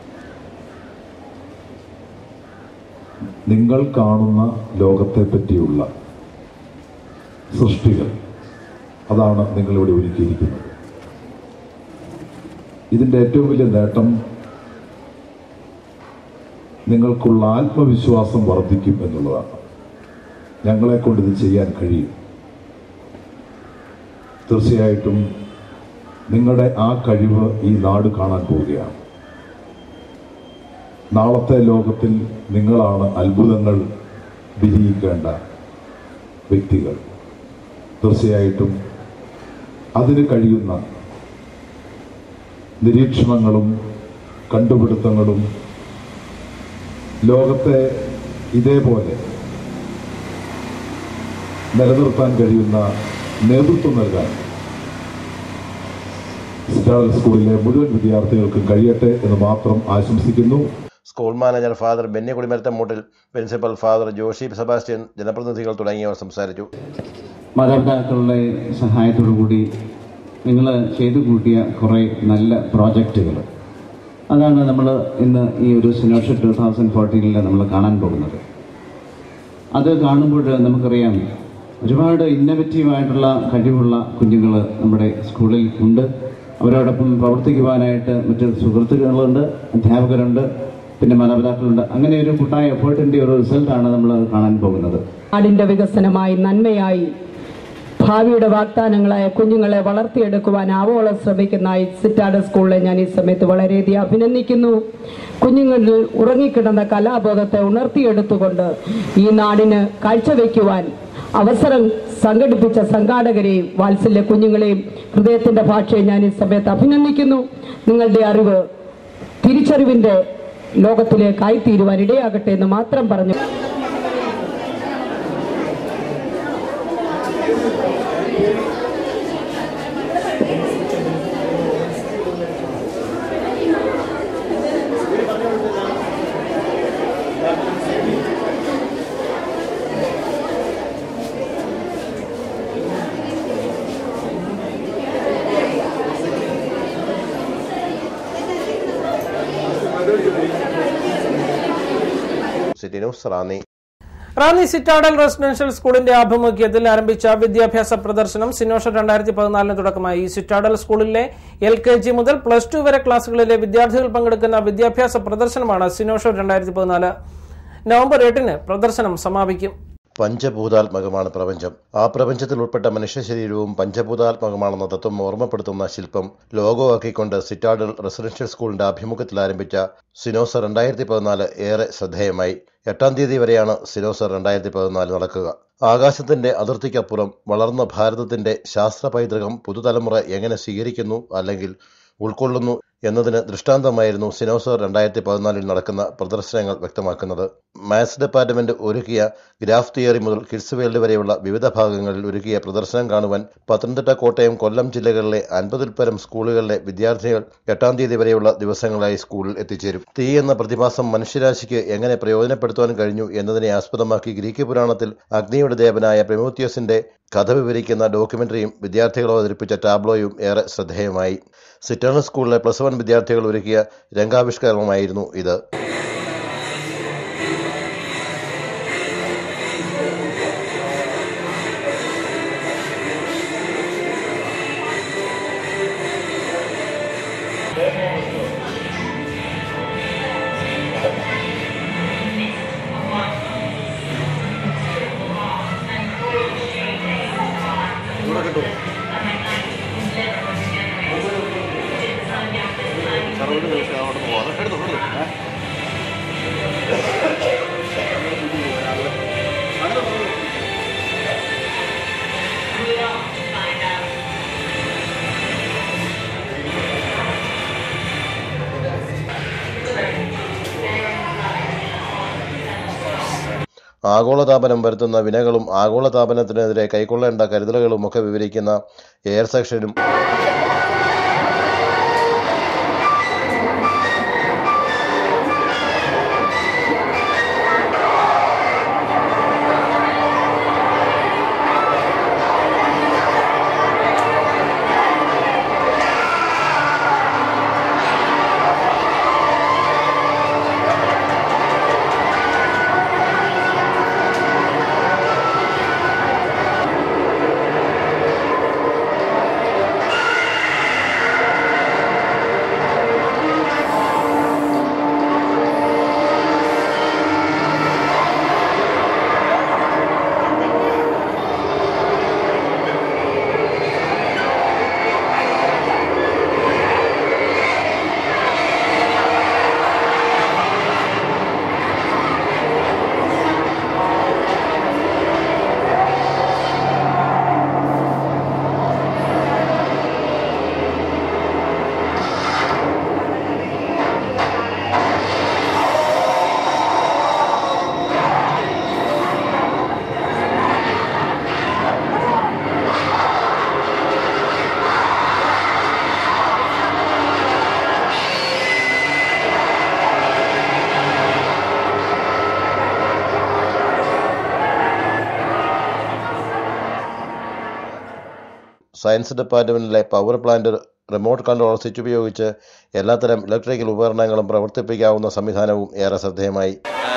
നിങ്ങൾ കാണുന്ന ലോകത്തെ പറ്റിയുള്ള സൃഷ്ടികൾ അതാണ് നിങ്ങളിവിടെ ഒരുക്കിയിരിക്കുന്നത് ഇതിൻ്റെ ഏറ്റവും വലിയ നേട്ടം നിങ്ങൾക്കുള്ള ആത്മവിശ്വാസം വർദ്ധിക്കും എന്നുള്ളതാണ് ഞങ്ങളെ കൊണ്ട് ഇത് ചെയ്യാൻ കഴിയും തീർച്ചയായിട്ടും നിങ്ങളുടെ ആ കഴിവ് ഈ നാട് കാണാൻ പോവുകയാണ് നാളത്തെ ലോകത്തിൽ നിങ്ങളാണ് അത്ഭുതങ്ങൾ വിരിയിക്കേണ്ട വ്യക്തികൾ തീർച്ചയായിട്ടും അതിന് കഴിയുന്ന നിരീക്ഷണങ്ങളും കണ്ടുപിടുത്തങ്ങളും ലോകത്തെ ഇതേപോലെ നിലനിർത്താൻ കഴിയുന്ന നേതൃത്വം നൽകാൻ സിറ്റാഡൽ സ്കൂളിലെ മുഴുവൻ വിദ്യാർത്ഥികൾക്കും കഴിയട്ടെ എന്ന് മാത്രം ആശംസിക്കുന്നു school manager father Benny Kudimarathammoottil principal father Joshy Sebastian ജനപ്രതിനിധികൾ തുടങ്ങിയവർ സംസാരിച്ചു മാതാപിതാക്കളുടെ സഹായത്തോടു കൂടി നിങ്ങൾ ചെയ്തു കൂട്ടിയ കുറേ നല്ല പ്രോജക്റ്റുകൾ അതാണ് നമ്മൾ ഇന്ന് ഈ ഒരു സിനോഷ ടു തൗസൻഡ് ഫോർട്ടീനിൽ നമ്മൾ കാണാൻ പോകുന്നത് അത് കാണുമ്പോൾ നമുക്കറിയാം ഒരുപാട് ഇന്നൊവേറ്റീവായിട്ടുള്ള കഴിവുള്ള കുഞ്ഞുങ്ങൾ നമ്മുടെ സ്കൂളിൽ ഉണ്ട് അവരോടൊപ്പം പ്രവർത്തിക്കുവാനായിട്ട് മറ്റ് സുഹൃത്തുക്കളുണ്ട് അധ്യാപകരുണ്ട് പിന്നെ മാതാപിതാക്കളുണ്ട് അങ്ങനെ ഒരു കൂട്ടായ എഫേർട്ടിൻ്റെ ഒരു റിസൾട്ടാണ് നമ്മൾ കാണാൻ പോകുന്നത് നാടിന്റെ വികസനമായി നന്മയായി ഭാവിയുടെ വാഗ്ദാനങ്ങളായ കുഞ്ഞുങ്ങളെ വളർത്തിയെടുക്കുവാൻ ആവോളം ശ്രമിക്കുന്ന ഈ സിറ്റാഡ് സ്കൂളിനെ ഞാൻ ഈ സമയത്ത് വളരെയധികം അഭിനന്ദിക്കുന്നു കുഞ്ഞുങ്ങളിൽ ഉറങ്ങിക്കിടന്ന കലാബോധത്തെ ഉണർത്തിയെടുത്തുകൊണ്ട് ഈ നാടിന് കാഴ്ചവെക്കുവാൻ അവസരം സംഘടിപ്പിച്ച സംഘാടകരെയും വാത്സല്യ കുഞ്ഞുങ്ങളെയും ഹൃദയത്തിന്റെ ഭാഷയെ ഞാൻ ഈ സമയത്ത് അഭിനന്ദിക്കുന്നു നിങ്ങളുടെ അറിവ് തിരിച്ചറിവിന്റെ ലോകത്തിലേക്കായി തീരുവാൻ ഇടയാകട്ടെ എന്ന് മാത്രം പറഞ്ഞു city news Ranni Ranni Citadel residential സ്കൂളിന്റെ ആഭിമുഖ്യത്തിൽ ആരംഭിച്ച വിദ്യാഭ്യാസ പ്രദർശനം സിനോഷ രണ്ടായിരത്തി പതിനാലിന് തുടക്കമായി സിറ്റാഡൽ സ്കൂളിലെ എൽ കെ ജി മുതൽ പ്ലസ് ടു വരെ ക്ലാസുകളിലെ വിദ്യാർത്ഥികൾ പങ്കെടുക്കുന്ന വിദ്യാഭ്യാസ പ്രദർശനമാണ് സിനോഷ രണ്ടായിരത്തി പതിനാല് നവംബർ എട്ടിന് പ്രദർശനം സമാപിക്കും പഞ്ചഭൂതാത്മകമാണ് പ്രപഞ്ചം ആ പ്രപഞ്ചത്തിൽ ഉൾപ്പെട്ട മനുഷ്യ ശരീരവും പഞ്ചഭൂതാത്മകമാണെന്ന തത്വം ഓർമ്മപ്പെടുത്തുന്ന ശില്പം ലോഗോയാക്കിക്കൊണ്ട് സിറ്റാഡൽ റെസിഡൻഷ്യൽ സ്കൂളിന്റെ ആഭിമുഖ്യത്തിൽ ആരംഭിച്ച സിനോസ രണ്ടായിരത്തി പതിനാല് ഏറെ ശ്രദ്ധേയമായി എട്ടാം തീയതി വരെയാണ് സിനോസ രണ്ടായിരത്തി പതിനാല് നടക്കുക ആകാശത്തിന്റെ അതിർത്തിക്കപ്പുറം വളർന്ന ഭാരതത്തിന്റെ ശാസ്ത്ര പൈതൃകം പുതുതലമുറ എങ്ങനെ സ്വീകരിക്കുന്നു അല്ലെങ്കിൽ ഉൾക്കൊള്ളുന്നു എന്നതിന് ദൃഷ്ടാന്തമായിരുന്നു സിനോസർ രണ്ടായിരത്തി പതിനാലിൽ നടക്കുന്ന പ്രദർശനങ്ങൾ വ്യക്തമാക്കുന്നത് മാത്സ് ഡിപ്പാർട്ട്മെന്റ് ഒരുക്കിയ ഗ്രാഫ് തിയറി മുതൽ കിഡ്സ് വേൾഡ് വരെയുള്ള വിവിധ ഭാഗങ്ങളിൽ ഒരുക്കിയ പ്രദർശനം കാണുവാൻ പത്തനംതിട്ട കോട്ടയം കൊല്ലം ജില്ലകളിലെ അൻപതിൽ പരം സ്കൂളുകളിലെ വിദ്യാർത്ഥികൾ എട്ടാം തീയതി വരെയുള്ള ദിവസങ്ങളായി സ്കൂളിൽ എത്തിച്ചേരും തീ എന്ന പ്രതിഭാസം മനുഷ്യരാശിക്ക് എങ്ങനെ പ്രയോജനപ്പെടുത്തുവാൻ കഴിഞ്ഞു എന്നതിനെ ആസ്പദമാക്കി ഗ്രീക്ക് പുരാണത്തിൽ അഗ്നിയുടെ ദേവനായ പ്രമോത്യോസിന്റെ കഥ വിവരിക്കുന്ന ഡോക്യുമെന്ററിയും വിദ്യാർത്ഥികൾ അവതരിപ്പിച്ച ടാബ്ലോയും ഏറെ ശ്രദ്ധേയമായി സിറ്റേൺ സ്കൂളിലെ പ്ലസ് വൺ വിദ്യാർത്ഥികൾ ഒരുക്കിയ രംഗാവിഷ്കരണമായിരുന്നു ഇത് സർവ്വ ദിവസം അവിടെ പോകാം എടുത്തു എടുത്തു ആഗോളതാപനം വരുത്തുന്ന വിനകളും ആഗോളതാപനത്തിനെതിരെ കൈക്കൊള്ളേണ്ട കരുതലുകളും ഒക്കെ വിവരിക്കുന്ന എയർ സെക്ഷനും സയൻസ് ഡിപ്പാർട്ട്മെന്റിലെ power plant remote control switch ഉപയോഗിച്ച് എല്ലാത്തരം ഇലക്ട്രിക്കൽ ഉപകരണങ്ങളും പ്രവർത്തിപ്പിക്കാവുന്ന സംവിധാനവും ഏറെ ശ്രദ്ധേയമായി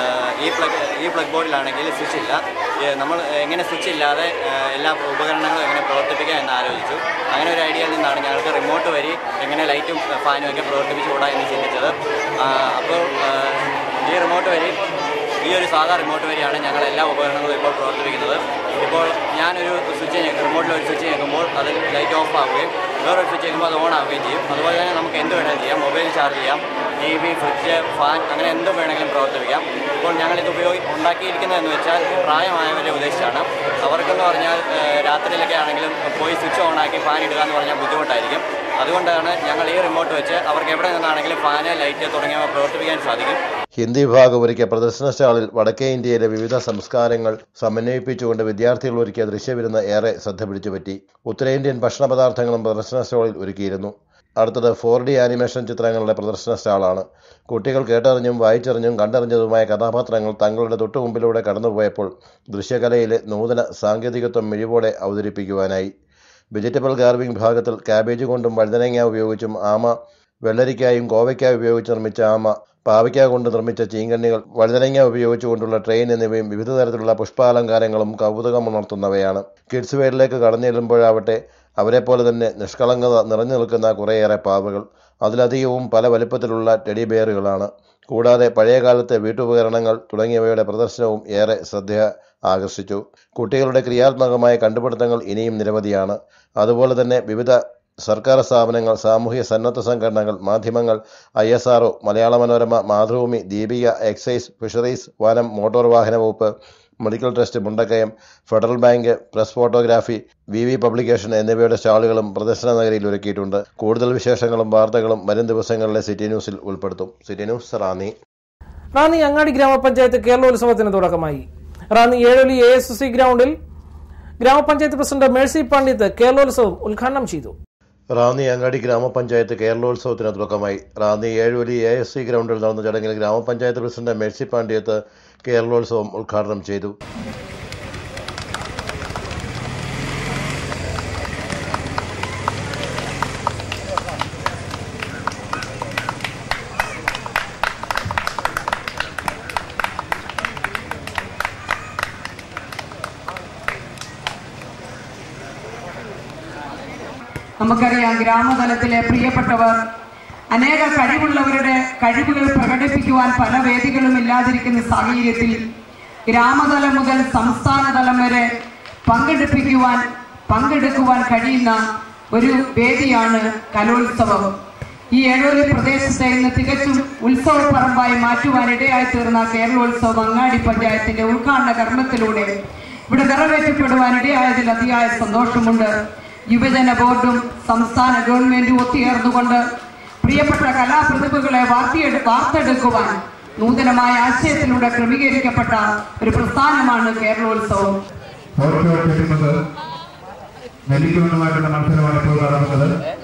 ഈ പ്ലഗ് ഈ പ്ലഗ് ബോർഡിലാണെങ്കിൽ സ്വിച്ച് ഇല്ല ഏ, നമ്മൾ എങ്ങനെ സ്വിച്ച് ഇല്ലാതെ ഏ, എല്ലാ ഉപകരണങ്ങളും എങ്ങനെ പ്രവർത്തിപ്പിക്കാം എന്ന് ആലോചിച്ചു അങ്ങനെ ഒരു ഐഡിയയിൽ നിന്നാണ് ഞങ്ങൾക്ക് റിമോട്ട് വഴി എങ്ങനെ ലൈറ്റും ഫാനും ഒക്കെ പ്രവർത്തിപ്പിച്ചുകൂടാ എന്ന് ചിന്തിച്ചത് ആ, അപ്പോൾ ആ, ഈ റിമോട്ട് വഴി ഈ ഒരു സാധാ റിമോട്ട് വഴിയാണ് ഞങ്ങൾ എല്ലാ ഉപകരണങ്ങളും ഇപ്പോൾ പ്രവർത്തിപ്പിക്കുന്നത് ഇപ്പോൾ ഞാനൊരു സ്വിച്ച് ഞെക്കും റിമോട്ടിൽ ഒരു സ്വിച്ച് ഞെക്കുമ്പോൾ അത് ലൈറ്റ് ഓഫ് ആവുകയും വേറൊരു സ്വിച്ച് ഞെക്കുമ്പോൾ അത് ഓൺ ആവുകയും ചെയ്യും അതുപോലെ തന്നെ നമുക്ക് എന്ത് വേണമെങ്കിലും ചെയ്യാം മൊബൈൽ ചാർജ് ചെയ്യാം ടി വി ഫ്രിഡ്ജ് ഫാൻ അങ്ങനെ എന്ത് വേണമെങ്കിലും പ്രവർത്തിപ്പിക്കാം ഇപ്പോൾ ഞങ്ങളിത് ഉപയോഗി ഉണ്ടാക്കിയിരിക്കുന്നതെന്ന് വെച്ചാൽ പ്രായമായവരെ ഉദ്ദേശിച്ചാണ് അവർക്കെന്ന് പറഞ്ഞാൽ ഏഹ്, രാത്രിയിലൊക്കെ ആണെങ്കിലും പോയി സ്വിച്ച് ഓൺ ആക്കി ഫാൻ ഇടുക എന്ന് പറഞ്ഞാൽ ബുദ്ധിമുട്ടായിരിക്കും അതുകൊണ്ടാണ് ഞങ്ങൾ ഈ റിമോട്ട് വെച്ച് അവർക്ക് എവിടെ നിന്നാണെങ്കിലും ഫാന് ലൈറ്റ് തുടങ്ങിയവ പ്രവർത്തിപ്പിക്കാൻ സാധിക്കും ഹിന്ദി വിഭാഗം ഒരുക്കിയ പ്രദർശന സ്റ്റാളിൽ വടക്കേ ഇന്ത്യയിലെ വിവിധ സംസ്കാരങ്ങൾ സമന്വയിപ്പിച്ചുകൊണ്ട് വിദ്യാർത്ഥികൾ ഒരുക്കിയ ദൃശ്യവിരുന്ന് ഏറെ ശ്രദ്ധ പിടിച്ചുപറ്റി ഉത്തരേന്ത്യൻ ഭക്ഷണ പദാർത്ഥങ്ങളും പ്രദർശന സ്റ്റാളിൽ ഒരുക്കിയിരുന്നു അടുത്തത് ഫോർ ഡി ആനിമേഷൻ ചിത്രങ്ങളുടെ പ്രദർശന സ്റ്റാളാണ് കുട്ടികൾ കേട്ടറിഞ്ഞും വായിച്ചറിഞ്ഞും കണ്ടറിഞ്ഞതുമായ കഥാപാത്രങ്ങൾ തങ്ങളുടെ തൊട്ടുമുമ്പിലൂടെ കടന്നുപോയപ്പോൾ ദൃശ്യകലയിലെ നൂതന സാങ്കേതികത്വം മിഴിവോടെ അവതരിപ്പിക്കുവാനായി വെജിറ്റബിൾ ഗാർവിംഗ് വിഭാഗത്തിൽ കാബേജ് കൊണ്ടും വഴുതനങ്ങ ഉപയോഗിച്ചും ആമ വെള്ളരിക്കായും കോവയ്ക്കായും ഉപയോഗിച്ച് നിർമ്മിച്ച ആമ പാവയ്ക്ക കൊണ്ട് നിർമ്മിച്ച ചീങ്കണ്ണികൾ വഴുതനങ്ങ ഉപയോഗിച്ചുകൊണ്ടുള്ള ട്രെയിൻ എന്നിവയും വിവിധ തരത്തിലുള്ള പുഷ്പാലങ്കാരങ്ങളും കൗതുകമുണർത്തുന്നവയാണ് കിഡ്സ് വെയറിലേക്ക് കടന്നു ചെല്ലുമ്പോഴാവട്ടെ അവരെപ്പോലെ തന്നെ നിഷ്കളങ്കത നിറഞ്ഞു നിൽക്കുന്ന കുറേയേറെ പാവകൾ അതിലധികവും പല വലുപ്പത്തിലുള്ള ടെഡി ബെയറുകളാണ് കൂടാതെ പഴയകാലത്തെ വീട്ടുപകരണങ്ങൾ തുടങ്ങിയവയുടെ പ്രദർശനവും ഏറെ ശ്രദ്ധ ആകർഷിച്ചു കുട്ടികളുടെ ക്രിയാത്മകമായ കണ്ടുപിടുത്തങ്ങൾ ഇനിയും നിരവധിയാണ് അതുപോലെ തന്നെ വിവിധ സർക്കാർ സ്ഥാപനങ്ങൾ സാമൂഹ്യ സന്നദ്ധ സംഘടനകൾ മാധ്യമങ്ങൾ I S R O Malayala Manorama Mathrubhumi Deepika excise fisheries വനം മോട്ടോർ വാഹന വകുപ്പ് medical trust Mundakayam federal bank press photography V V publication എന്നിവയുടെ സ്റ്റാളുകളും പ്രദർശന നഗരിയിൽ ഒരുക്കിയിട്ടുണ്ട് കൂടുതൽ വിശേഷങ്ങളും വാർത്തകളും വരും ദിവസങ്ങളിലെ സിറ്റി ന്യൂസിൽ ഉൾപ്പെടുത്തും സിറ്റി ന്യൂസ് റാന്നി റാന്നി അങ്ങാടി ഗ്രാമപഞ്ചായത്ത് കേരളോത്സവത്തിന് തുടക്കമായി Ranni Ezholi A S C ഗ്രൗണ്ടിൽ ഗ്രാമപഞ്ചായത്ത് പ്രസിഡന്റ് മേഴ്സി പണ്ഡിറ്റ് കേരളോത്സവം ഉദ്ഘാടനം ചെയ്തു റാന്നി അങ്ങാടി ഗ്രാമപഞ്ചായത്ത് കേരളോത്സവത്തിന് തുടക്കമായി Ranni Ezhuvali A S C ഗ്രൗണ്ടിൽ നടന്ന ചടങ്ങിൽ ഗ്രാമപഞ്ചായത്ത് പ്രസിഡന്റ് മേഴ്സി പാണ്ഡ്യത്ത് കേരളോത്സവം ഉദ്ഘാടനം ചെയ്തു നമുക്കറിയാം ഗ്രാമതലത്തിലെ പ്രിയപ്പെട്ടവർ അനേക കഴിവുള്ളവരുടെ കഴിവുകൾ പ്രകടിപ്പിക്കുവാൻ പല വേദികളും ഇല്ലാതിരിക്കുന്ന സാഹചര്യത്തിൽ ഗ്രാമതലം മുതൽ സംസ്ഥാന തലം വരെ പങ്കെടുപ്പിക്കുവാൻ പങ്കെടുക്കുവാൻ കഴിയുന്ന ഒരു വേദിയാണ് കലോത്സവം ഈ ഏഴൂരി പ്രദേശത്തെ ഇന്ന് തികച്ചും ഉത്സവപ്പറമ്പായി മാറ്റുവാൻ ഇടയായി തീർന്ന കേരളോത്സവം അങ്ങാടി പഞ്ചായത്തിന്റെ ഉദ്ഘാടന കർമ്മത്തിലൂടെ ഇവിടെ നിറവേറ്റപ്പെടുവാൻ ഇടയായതിൽ അതിയായ സന്തോഷമുണ്ട് യുവജന ബോർഡും സംസ്ഥാന ഗവൺമെന്റും ഒത്തുചേർന്നുകൊണ്ട് പ്രിയപ്പെട്ട കലാപ്രതിഭകളെ വാർത്തിയെടു വാർത്തെടുക്കുവാൻ നൂതനമായ ആശയത്തിലൂടെ ക്രമീകരിക്കപ്പെട്ട ഒരു പ്രസ്ഥാനമാണ് കേരളോത്സവം ഓർമ്മ കിട്ടുന്നത് നെല്ലിക്കുന്നുമായിട്ടുള്ള മത്സരമാണ് ഇപ്പോൾ നടക്കുന്നത്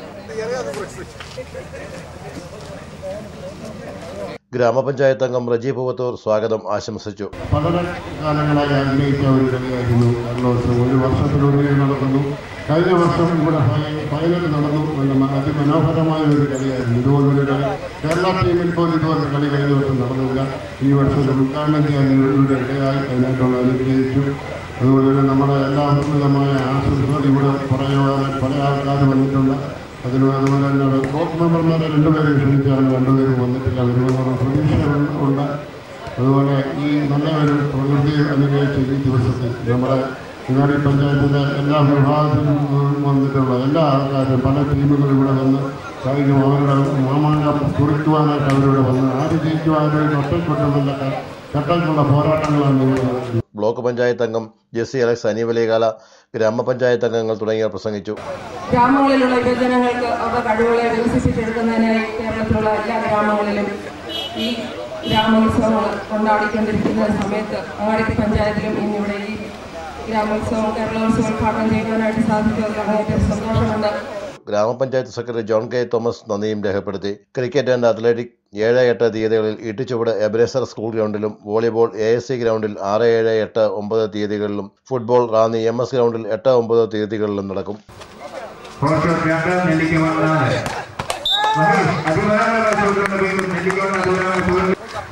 ഗ്രാമപഞ്ചായത്ത് അംഗം റജി പൂവത്തൂർ സ്വാഗതം ആശംസിച്ചു വളരെ കാലങ്ങളായി ആഗ്രഹിച്ച ഒരു കളിയായിരുന്നു കേരളോത്സവം ഒരു വർഷത്തിലൂടെ നടക്കുന്നു കഴിഞ്ഞ വർഷം ഇവിടെ ഫൈനൽ നടന്നു നല്ല അതിമനോഹരമായ ഒരു കളിയായിരുന്നു ഇതുപോലൊരു കളി കേരള ടീമിൽ പോലും ഇതുപോലൊരു കളി കഴിഞ്ഞ വർഷം നടന്നില്ല ഈ വർഷം ഉദ്ഘാടനം ചെയ്യാൻ ഇവിടെ ഇടയായി അതിനായിട്ടുള്ള അനുഗ്രഹിച്ചു അതുപോലെ തന്നെ നമ്മുടെ എല്ലാ ഉന്നതമായ ആശംസകൾ ഇവിടെ പറയുവാൻ പല ആൾക്കാർ വന്നിട്ടുണ്ട് അതിന് അതുപോലെ തന്നെ ബ്ലോക്ക് മെമ്പർമാരെ രണ്ടുപേരെ ക്ഷണിച്ചാണ് രണ്ടുപേരും വന്നിട്ടില്ല വരുമെന്നുള്ള പ്രതീക്ഷ ഉണ്ട് അതുപോലെ ഈ നല്ല ഒരു പ്രകൃതി അനുഭവിച്ച ഈ ദിവസത്തിൽ നമ്മുടെ ഇങ്ങാടി പഞ്ചായത്തിലെ എല്ലാ വിഭാഗത്തിലും വന്നിട്ടുള്ള എല്ലാ ആൾക്കാരും പല ടീമുകളും ഇവിടെ വന്ന് കായികം അവരുടെ മാമാങ്കം കുറിക്കുവാനായിട്ട് അവരിവിടെ വന്ന് ആര് ജയിക്കുവാനും ഒറ്റക്കൊട്ടുമുള്ള ഘട്ടങ്ങളുള്ള പോരാട്ടങ്ങളാണ് ഇവിടെ നടക്കുന്നത് ബ്ലോക്ക് പഞ്ചായത്ത് അംഗം ജെസ്സി അലക്സ് അനിവലികാല ഗ്രാമപഞ്ചായത്ത് അംഗങ്ങൾ തുടങ്ങിയവർ പ്രസംഗിച്ചു ഗ്രാമങ്ങളിലുള്ള യുവജനങ്ങൾക്ക് അവരുടെ കഴിവുകളെ വികസിപ്പിച്ചെടുക്കുന്നതിനായി കേരളത്തിലുള്ള എല്ലാ ഗ്രാമങ്ങളിലും ഈ ഗ്രാമോത്സവങ്ങൾ കൊണ്ടാടിക്കൊണ്ടിരിക്കുന്ന സമയത്ത് അങ്ങാടി പഞ്ചായത്തിലും ഇന്നിവിടെ ഈ ഗ്രാമോത്സവം കേരളോത്സവം ഉദ്ഘാടനം ചെയ്യുവാനായിട്ട് സാധിച്ചത് അങ്ങേറ്റം സന്തോഷമുണ്ട് ഗ്രാമപഞ്ചായത്ത് സെക്രട്ടറി ജോൺ കെ തോമസ് നന്ദിയും രേഖപ്പെടുത്തി ക്രിക്കറ്റ് ആൻഡ് അത്ലറ്റിക് ഏഴ് എട്ട് തീയതികളിൽ ഈട്ടിച്ചുവട് എബനേസർ സ്കൂൾ ഗ്രൗണ്ടിലും വോളിബോൾ എ എസ് സി ഗ്രൗണ്ടിൽ ആറ് ഏഴ് എട്ട് ഒമ്പത് തീയതികളിലും ഫുട്ബോൾ റാന്നി എം എസ് ഗ്രൗണ്ടിൽ എട്ട് ഒമ്പത് തീയതികളിലും നടക്കും ഫോട്ടോ രണ്ട് നെല്ലിക്കുമെന്ന് അഭിമാനമുള്ള ചോദ്യം വീണ്ടും നെല്ലിക്കുമെന്ന് അഭിമാനം ചോദ്യം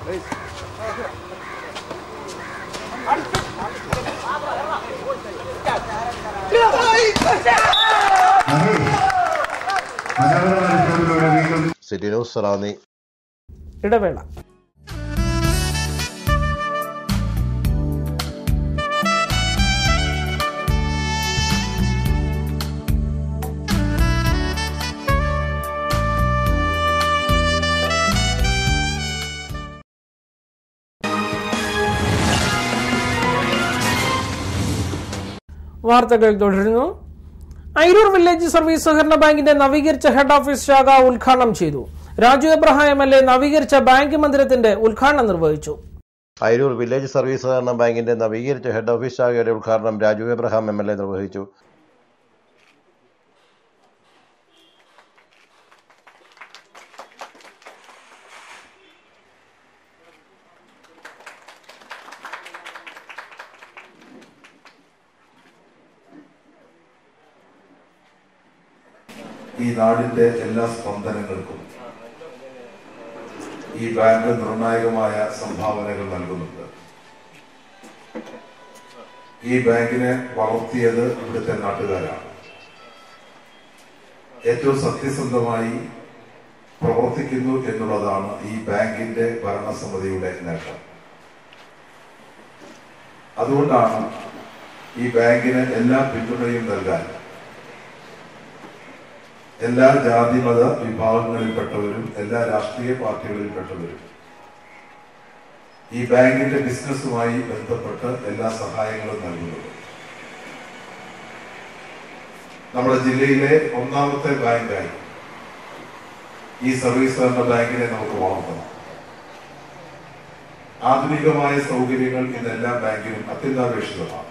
മനോഹരമായ ചോദ്യത്തോടെ വീണ്ടും സിറ്റി ന്യൂസ് റാന്നി ഇടവേള വാർത്തകൾ തുടരുന്നു ഐരൂർ വില്ലേജ് സർവീസ് സഹകരണ ബാങ്കിന്റെ നവീകരിച്ച ഹെഡ് ഓഫീസ് ശാഖ ഉദ്ഘാടനം ചെയ്തു Raju Abraham M L A നവീകരിച്ച ബാങ്ക് മന്ദിരത്തിന്റെ ഉദ്ഘാടനം നിർവഹിച്ചു അയിരൂർ വില്ലേജ് സർവീസ് സഹകരണ ബാങ്കിന്റെ നവീകരിച്ച ഹെഡ് ഓഫീസ് ശാഖയുടെ ഉദ്ഘാടനം Raju Abraham M L A നിർവഹിച്ചു ഈ നാടിന്റെ എല്ലാ സ്പന്ദനങ്ങൾക്കും ഈ ബാങ്ക് നിർണായകമായ സംഭാവനകൾ നൽകുന്നുണ്ട് ഈ ബാങ്കിനെ വളർത്തിയത് ഇവിടുത്തെ നാട്ടുകാരാണ് ഏറ്റവും സത്യസന്ധമായി പ്രവർത്തിക്കുന്നു എന്നുള്ളതാണ് ഈ ബാങ്കിന്റെ ഭരണസമിതിയുടെ നേട്ടം അതുകൊണ്ടാണ് ഈ ബാങ്കിന് എല്ലാ പിന്തുണയും നൽകാൻ എല്ലാ ജാതിമത വിഭാഗങ്ങളിൽപ്പെട്ടവരും എല്ലാ രാഷ്ട്രീയ പാർട്ടികളിൽപ്പെട്ടവരും ഈ ബാങ്കിന്റെ ബിസിനസ്സുമായി ബന്ധപ്പെട്ട് എല്ലാ സഹായങ്ങളും നൽകുന്നത് നമ്മുടെ ജില്ലയിലെ ഒന്നാമത്തെ ബാങ്കായി ഈ സർവീസ് സഹകരണ ബാങ്കിനെ നമുക്ക് വളർത്തണം ആധുനികമായ സൗകര്യങ്ങൾ ഇന്ന് എല്ലാ ബാങ്കിലും അത്യന്താപേക്ഷിതമാണ്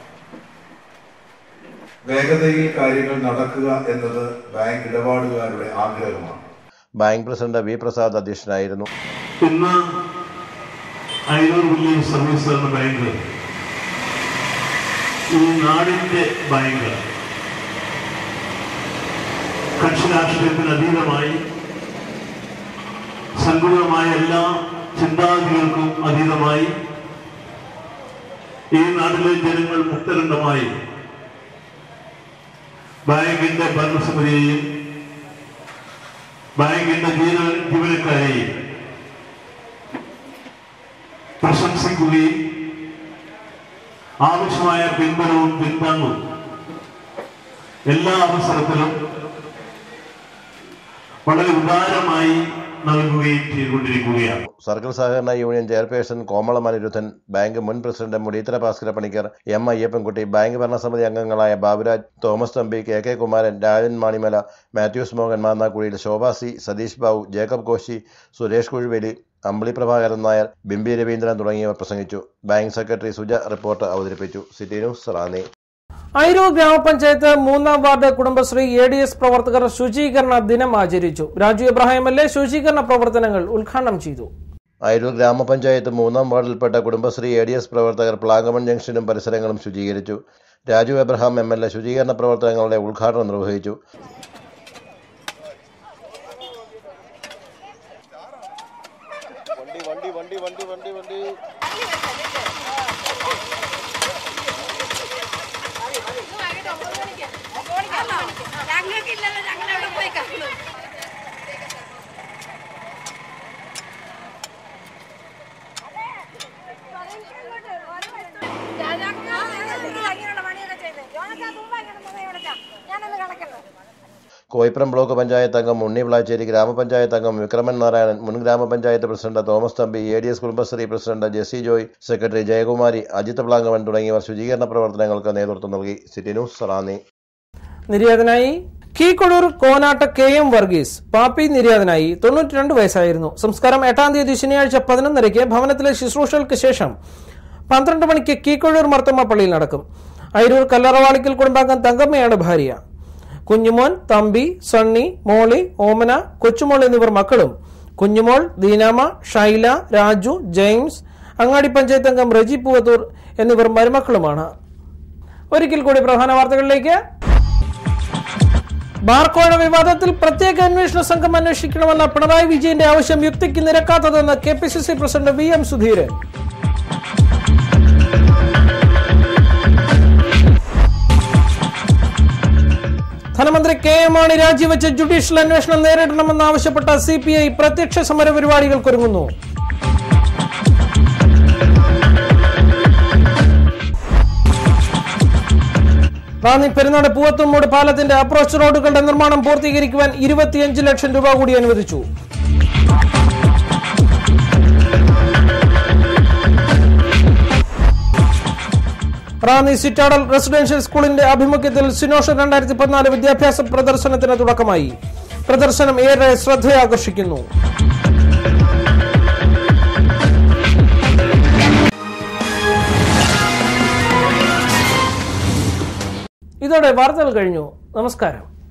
വേഗതയിൽ കാര്യങ്ങൾ നടക്കുക എന്നത് ബാങ്ക് ഇടപാടുകാരുടെ ആഗ്രഹമാണ് ബാങ്ക് പ്രസിഡന്റ് വി പ്രസാദ് അധ്യക്ഷനായിരുന്നു ഇന്ന് അയലൂർ വില്ലേജ് സർവീസ് എന്ന ബാങ്ക് ഈ നാടിന്റെ ബാങ്ക് കക്ഷി രാഷ്ട്രീയത്തിന് അതീതമായി സങ്കുലമായ എല്ലാ ചിന്താഗതികൾക്കും അതീതമായി ഈ നാട്ടിലെ ജനങ്ങൾ മുക്തരംഗമായി ബാങ്കിന്റെ ഭരണസമിതിയെയും ബാങ്കിന്റെ ജീവ ജീവനക്കാരെയും പ്രശംസിക്കുകയും ആവശ്യമായ പിന്ബലവും പിന്താങ്ങും എല്ലാ അവസരത്തിലും വളരെ ഉദാരമായി നൽകുകയും ചെയ്തുകൊണ്ടിരിക്കുകയാണ് സർക്കിൾ സഹകരണ union chairperson Komalam Aniruddhan bank മുൻ president Mudeethara Bhaskara Panicker M Ayyappankutty bank ഭരണസമിതി അംഗങ്ങളായ Baburaj Thomas Thampi K K Kumaran Rajan Manimala Mathews Mohan Mannakuzhiyil Shobha C Satheesh Babu Jacob Koshy Suresh Kuzhuveli Ambili Prabhakaran Nair Bimbi Raveendran തുടങ്ങിയവർ പ്രസംഗിച്ചു ബാങ്ക് സെക്രട്ടറി സുജ റിപ്പോർട്ട് അവതരിപ്പിച്ചു സിറ്റി ന്യൂസ് റാന്നി അയിരൂർ ഗ്രാമപഞ്ചായത്ത് മൂന്നാം ward Kudumbashree A D S പ്രവർത്തകർ ശുചീകരണ ദിനം ആചരിച്ചു രാജു എബ്രാഹിം എം എൽ എ ശുചീകരണ പ്രവർത്തനങ്ങൾ ഉദ്ഘാടനം ചെയ്തു അയിരൂർ ഗ്രാമപഞ്ചായത്ത് മൂന്നാം വാർഡിൽപ്പെട്ട കുടുംബശ്രീ എ ഡി എസ് പ്രവർത്തകർ പ്ലാങ്കമൺ ജംഗ്ഷനും പരിസരങ്ങളും ശുചീകരിച്ചു Raju Abraham M L A ശുചീകരണ പ്രവർത്തനങ്ങളുടെ ഉദ്ഘാടനം നിർവഹിച്ചു വണ്ടി വണ്ടി വണ്ടി വണ്ടി വണ്ടി ഞങ്ങൾക്കില്ലല്ലോ ഞങ്ങൾ എവിടെ പോയി കാണുന്നു ഞാനൊന്ന് കിടക്കുന്നത് കോയിപ്പുറം ബ്ലോക്ക് പഞ്ചായത്ത് അംഗം ഉണ്ണി വിളാച്ചേരി ഗ്രാമപഞ്ചായത്ത് അംഗം വിക്രമൻ നാരായണൻ മുൻ ഗ്രാമപഞ്ചായത്ത് president Thomas Thampi A D S Kudumbashree president Jessy Joy secretary Jayakumari Ajith Plankavan തുടങ്ങിയവർ ശുചീകരണ പ്രവർത്തനങ്ങൾക്ക് നേതൃത്വം നൽകി സിറ്റി ന്യൂസ് റാന്നി നിര്യാതനായി കീക്കൊടൂർ കോനാട്ട കെ എം വർഗീസ് പാപ്പി നിര്യാതനായി തൊണ്ണൂറ്റിരണ്ട് വയസ്സായിരുന്നു സംസ്കാരം എട്ടാം തീയതി ശനിയാഴ്ച പതിനൊന്നരയ്ക്ക് ഭവനത്തിലെ ശുശ്രൂഷകൾക്ക് ശേഷം പന്ത്രണ്ട് മണിക്ക് കീക്കൊഴൂർ മർത്തമ്മ പള്ളിയിൽ നടക്കും അയിരൂർ കല്ലറവാളിക്കൽ കുടുംബാംഗം തങ്കമ്മയാണ് ഭാര്യ കുഞ്ഞുമോൻ തമ്പി സണ്ണി മോളി ഓമന കൊച്ചുമോൾ എന്നിവർ മക്കളും കുഞ്ഞുമോൾ ദീനാമ ഷൈല രാജു ജെയിംസ് അങ്ങാടി പഞ്ചായത്ത് അംഗം റജി പൂവത്തൂർ എന്നിവർ മരുമക്കളുമാണ് ഒരിക്കൽ കൂടി പ്രധാന വാർത്തകളിലേക്ക് ബാർക്കോഴ വിവാദത്തിൽ പ്രത്യേക അന്വേഷണ സംഘം അന്വേഷിക്കണമെന്ന പിണറായി വിജയന്റെ ആവശ്യം യുക്തിക്ക് നിരക്കാത്തതെന്ന് K P C C president V M Sudheeran ധനമന്ത്രി കെ എം മാണി രാജിവെച്ച് ജുഡീഷ്യൽ അന്വേഷണം നേരിടണമെന്നാവശ്യപ്പെട്ട സി പി ഐ പ്രത്യക്ഷ സമര പരിപാടികൾക്കൊരുങ്ങുന്നു റാന്നി പെരുന്നാട് പൂവത്തുമൂട് പാലത്തിന്റെ അപ്രോച്ച് റോഡുകളുടെ നിർമ്മാണം പൂർത്തീകരിക്കുവാൻ ഇരുപത്തിയഞ്ച് ലക്ഷം രൂപ കൂടി അനുവദിച്ചു റാന്നി സിറ്റാഡൽ റെസിഡൻഷ്യൽ സ്കൂളിന്റെ ആഭിമുഖ്യത്തിൽ സിനോഷ രണ്ടായിരത്തി പതിനാല് വിദ്യാഭ്യാസ പ്രദർശനത്തിന് തുടക്കമായി പ്രദർശനം ഏറെ ശ്രദ്ധയാകർഷിക്കുന്നു ഇതോടെ വാർത്തകൾ കഴിഞ്ഞു നമസ്കാരം